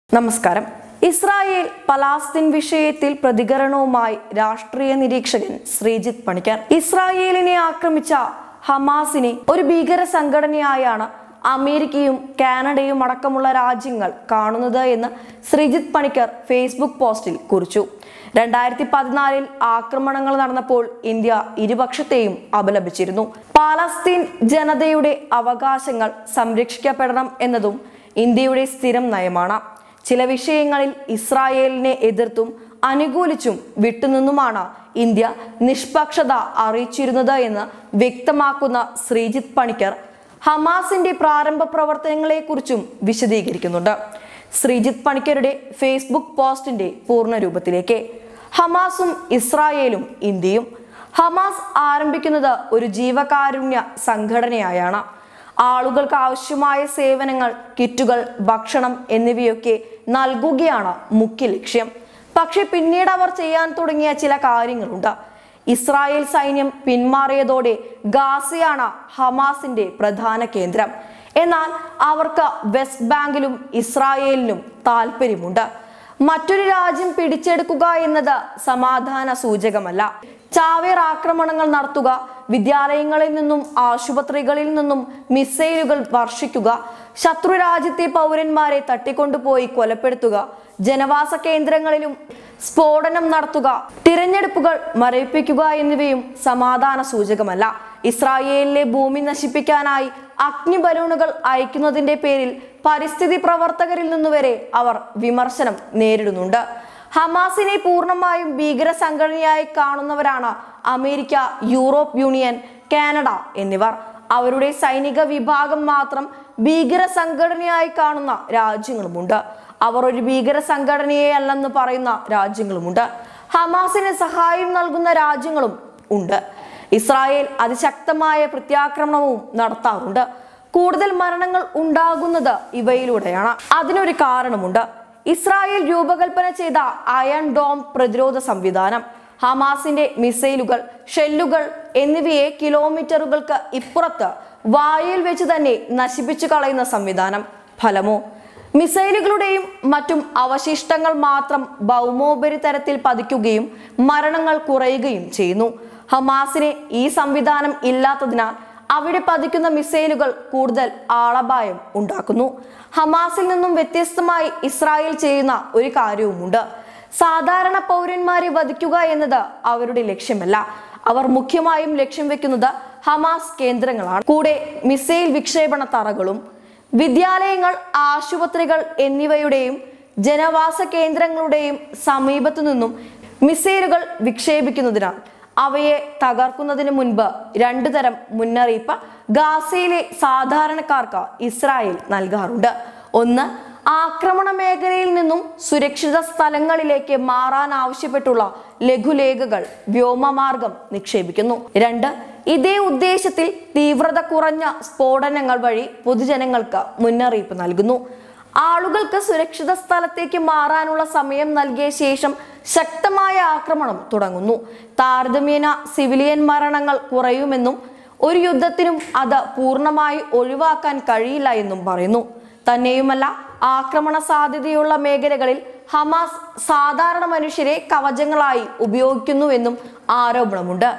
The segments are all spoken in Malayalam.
നമസ്കാരം ഇസ്രായേൽ പലാസ്തീൻ വിഷയത്തിൽ പ്രതികരണവുമായി രാഷ്ട്രീയ നിരീക്ഷകൻ ശ്രീജിത്ത് പണിക്കർ ഇസ്രായേലിനെ ആക്രമിച്ച ഹമാസിനെ ഒരു ഭീകര സംഘടനയായാണ് അമേരിക്കയും കാനഡയും അടക്കമുള്ള രാജ്യങ്ങൾ കാണുന്നത് എന്ന് ശ്രീജിത്ത് പണിക്കർ ഫേസ്ബുക്ക് പോസ്റ്റിൽ കുറിച്ചു രണ്ടായിരത്തി പതിനാലിൽ ആക്രമണങ്ങൾ നടന്നപ്പോൾ ഇന്ത്യ ഇരുപക്ഷത്തെയും അപലപിച്ചിരുന്നു പാലസ്തീൻ ജനതയുടെ അവകാശങ്ങൾ സംരക്ഷിക്കപ്പെടണം എന്നതും ഇന്ത്യയുടെ സ്ഥിരം നയമാണ് ചില വിഷയങ്ങളിൽ ഇസ്രായേലിനെ എതിർത്തും അനുകൂലിച്ചും വിട്ടുനിന്നുമാണ് ഇന്ത്യ നിഷ്പക്ഷത അറിയിച്ചിരുന്നത് എന്ന് വ്യക്തമാക്കുന്ന ശ്രീജിത്ത് പണിക്കർ ഹമാസിന്റെ പ്രാരംഭ പ്രവർത്തനങ്ങളെക്കുറിച്ചും വിശദീകരിക്കുന്നുണ്ട് ശ്രീജിത്ത് പണിക്കരുടെ ഫേസ്ബുക്ക് പോസ്റ്റിന്റെ പൂർണ്ണരൂപത്തിലേക്ക് ഹമാസും ഇസ്രായേലും ഇന്ത്യയും ഹമാസ് ആരംഭിക്കുന്നത് ഒരു ജീവകാരുണ്യ സംഘടനയായാണ് ആളുകൾക്ക് ആവശ്യമായ സേവനങ്ങൾ കിറ്റുകൾ ഭക്ഷണം എന്നിവയൊക്കെ നൽകുകയാണ് മുഖ്യ ലക്ഷ്യം പക്ഷെ പിന്നീട് അവർ ചെയ്യാൻ തുടങ്ങിയ ചില കാര്യങ്ങളുണ്ട് ഇസ്രായേൽ സൈന്യം പിന്മാറിയതോടെ ഗാസയാണ് ഹമാസിന്റെ പ്രധാന കേന്ദ്രം എന്നാൽ അവർക്ക് വെസ്റ്റ് ബാങ്കിലും ഇസ്രായേലിനും താല്പര്യമുണ്ട് മറ്റൊരു രാജ്യം പിടിച്ചെടുക്കുക എന്നത് സമാധാന സൂചകമല്ല ചാവേർ ആക്രമണങ്ങൾ നടത്തുക വിദ്യാലയങ്ങളിൽ നിന്നും ആശുപത്രികളിൽ നിന്നും മിസൈലുകൾ വർഷിക്കുക ശത്രു രാജ്യത്തെ പൗരന്മാരെ തട്ടിക്കൊണ്ടുപോയി കൊലപ്പെടുത്തുക ജനവാസ കേന്ദ്രങ്ങളിലും സ്ഫോടനം നടത്തുക തിരഞ്ഞെടുപ്പുകൾ മരവിപ്പിക്കുക എന്നിവയും സമാധാന സൂചകമല്ല ഇസ്രായേലിലെ ഭൂമി നശിപ്പിക്കാനായി അഗ്നി ബലൂണുകൾ അയക്കുന്നതിന്റെ പേരിൽ പരിസ്ഥിതി പ്രവർത്തകരിൽ നിന്നുവരെ അവർ വിമർശനം നേരിടുന്നുണ്ട് ഹമാസിനെ പൂർണ്ണമായും ഭീകര സംഘടനയായി കാണുന്നവരാണ് അമേരിക്ക യൂറോപ്പ് യൂണിയൻ കാനഡ എന്നിവർ അവരുടെ സൈനിക വിഭാഗം മാത്രം ഭീകര സംഘടനയായി കാണുന്ന രാജ്യങ്ങളുമുണ്ട് അവർ ഒരു ഭീകര സംഘടനയെ അല്ലെന്ന് പറയുന്ന രാജ്യങ്ങളുമുണ്ട് ഹമാസിന് സഹായം നൽകുന്ന രാജ്യങ്ങളും ഉണ്ട് ഇസ്രായേൽ അതിശക്തമായ പ്രത്യാക്രമണവും നടത്താറുണ്ട് കൂടുതൽ മരണങ്ങൾ ഉണ്ടാകുന്നത് ഇവയിലൂടെയാണ് അതിനൊരു കാരണമുണ്ട് ഇസ്രായേൽ രൂപകൽപ്പന ചെയ്ത അയൺ ഡോം പ്രതിരോധ സംവിധാനം ഹമാസിന്റെ മിസൈലുകൾ ഷെല്ലുകൾ എന്നിവയെ കിലോമീറ്ററുകൾക്ക് ഇപ്പുറത്ത് വായിൽ വെച്ച് തന്നെ നശിപ്പിച്ചു കളയുന്ന സംവിധാനം ഫലമോ മിസൈലുകളുടെയും മറ്റും അവശിഷ്ടങ്ങൾ മാത്രം ഭൗമോപരിതലത്തിൽ പതിക്കുകയും മരണങ്ങൾ കുറയുകയും ചെയ്യുന്നു ഹമാസിന് ഈ സംവിധാനം ഇല്ലാത്തതിനാൽ അവിടെ പതിക്കുന്ന മിസൈലുകൾ കൂടുതൽ ആളപായം ഉണ്ടാക്കുന്നു ഹമാസിൽ നിന്നും വ്യത്യസ്തമായി ഇസ്രായേൽ ചെയ്യുന്ന ഒരു കാര്യവുമുണ്ട് സാധാരണ പൗരന്മാരെ വധിക്കുക എന്നത് അവരുടെ ലക്ഷ്യമല്ല അവർ മുഖ്യമായും ലക്ഷ്യം വെക്കുന്നത് ഹമാസ് കേന്ദ്രങ്ങളാണ് കൂടെ മിസൈൽ വിക്ഷേപണ തറകളും വിദ്യാലയങ്ങൾ ആശുപത്രികൾ എന്നിവയുടെയും ജനവാസ കേന്ദ്രങ്ങളുടെയും സമീപത്തു നിന്നും മിസൈലുകൾ വിക്ഷേപിക്കുന്നതിനാൽ അവയെ തകർക്കുന്നതിന് മുൻപ് രണ്ടു തരം മുന്നറിയിപ്പ് ഗാസയിലെ സാധാരണക്കാർക്ക് ഇസ്രായേൽ നൽകാറുണ്ട് ഒന്ന് ആക്രമണ മേഖലയിൽ നിന്നും സുരക്ഷിത സ്ഥലങ്ങളിലേക്ക് മാറാൻ ആവശ്യപ്പെട്ടുള്ള ലഘുലേഖകൾ വ്യോമമാർഗം നിക്ഷേപിക്കുന്നു രണ്ട് ഇതേ ഉദ്ദേശത്തിൽ തീവ്രത കുറഞ്ഞ സ്ഫോടനങ്ങൾ വഴി പൊതുജനങ്ങൾക്ക് മുന്നറിയിപ്പ് നൽകുന്നു ആളുകൾക്ക് സുരക്ഷിത സ്ഥലത്തേക്ക് മാറാനുള്ള സമയം നൽകിയ ശേഷം ശക്തമായ ആക്രമണം തുടങ്ങുന്നു താരതമ്യേന സിവിലിയൻ മരണങ്ങൾ കുറയുമെന്നും ഒരു യുദ്ധത്തിനും അത് പൂർണ്ണമായി ഒഴിവാക്കാൻ കഴിയില്ല എന്നും പറയുന്നു തന്നെയുമല്ല ആക്രമണ സാധ്യതയുള്ള മേഖലകളിൽ ഹമാസ് സാധാരണ മനുഷ്യരെ കവചങ്ങളായി ഉപയോഗിക്കുന്നുവെന്നും ആരോപണമുണ്ട്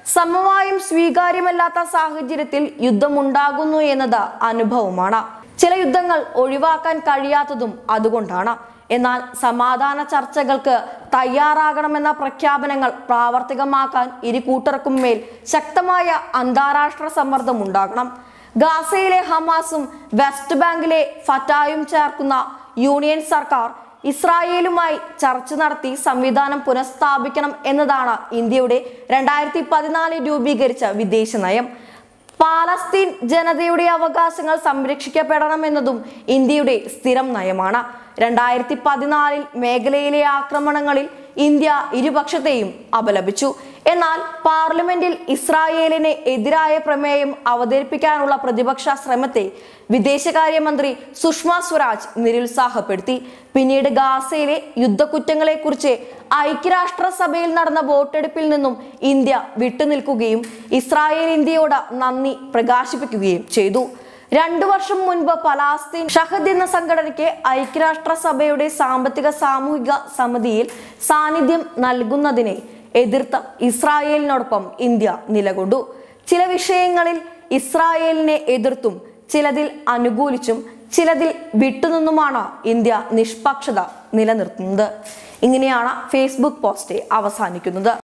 സമവായം സ്വീകാര്യമല്ലാത്ത സാഹചര്യത്തിൽ യുദ്ധമുണ്ടാകുന്നു എന്നത് അനുഭവമാണ് ചില യുദ്ധങ്ങൾ ഒഴിവാക്കാൻ കഴിയാത്തതും അതുകൊണ്ടാണ് എന്നാൽ സമാധാന ചർച്ചകൾക്ക് തയ്യാറാകണമെന്ന പ്രഖ്യാപനങ്ങൾ പ്രാവർത്തികമാക്കാൻ ഇരു കൂട്ടർക്കും മേൽ ശക്തമായ അന്താരാഷ്ട്ര സമ്മർദ്ദം ഉണ്ടാകണം ഗാസയിലെ ഹമാസും വെസ്റ്റ് ബാങ്കിലെ ഫറ്റായും ചേർക്കുന്ന യൂണിയൻ സർക്കാർ ഇസ്രായേലുമായി ചർച്ച നടത്തി സംവിധാനം പുനഃസ്ഥാപിക്കണം എന്നതാണ് ഇന്ത്യയുടെ രണ്ടായിരത്തി പതിനാലിൽ രൂപീകരിച്ച വിദേശ നയം പാലസ്തീൻ ജനതയുടെ അവകാശങ്ങൾ സംരക്ഷിക്കപ്പെടണമെന്നതും ഇന്ത്യയുടെ സ്ഥിരം നയമാണ് രണ്ടായിരത്തി പതിനാലിൽ മേഖലയിലെ ആക്രമണങ്ങളിൽ ഇന്ത്യ ഇരുപക്ഷത്തെയും അപലപിച്ചു എന്നാൽ പാർലമെന്റിൽ ഇസ്രായേലിന് എതിരായ പ്രമേയം അവതരിപ്പിക്കാനുള്ള പ്രതിപക്ഷ ശ്രമത്തെ വിദേശകാര്യമന്ത്രി സുഷമ സ്വരാജ് നിരുത്സാഹപ്പെടുത്തി പിന്നീട് ഗാസയിലെ യുദ്ധക്കുറ്റങ്ങളെക്കുറിച്ച് ഐക്യരാഷ്ട്രസഭയിൽ നടന്ന വോട്ടെടുപ്പിൽ നിന്നും ഇന്ത്യ വിട്ടുനിൽക്കുകയും ഇസ്രായേൽ ഇന്ത്യയോട് നന്ദി പ്രകാശിപ്പിക്കുകയും ചെയ്തു രണ്ടു വർഷം മുൻപ് പലാസ്തീൻ ഷഹദ് എന്ന സംഘടനയ്ക്ക് ഐക്യരാഷ്ട്രസഭയുടെ സാമ്പത്തിക സാമൂഹിക സമിതിയിൽ സാന്നിധ്യം നൽകുന്നതിനെ എതിർത്ത് ഇസ്രായേലിനോടൊപ്പം ഇന്ത്യ നിലകൊണ്ടു ചില വിഷയങ്ങളിൽ ഇസ്രായേലിനെ എതിർത്തും ചിലതിൽ അനുകൂലിച്ചും ചിലതിൽ വിട്ടുനിന്നുമാണ് ഇന്ത്യ നിഷ്പക്ഷത നിലനിർത്തുന്നത് ഇങ്ങനെയാണ് ഫേസ്ബുക്ക് പോസ്റ്റ് അവസാനിക്കുന്നത്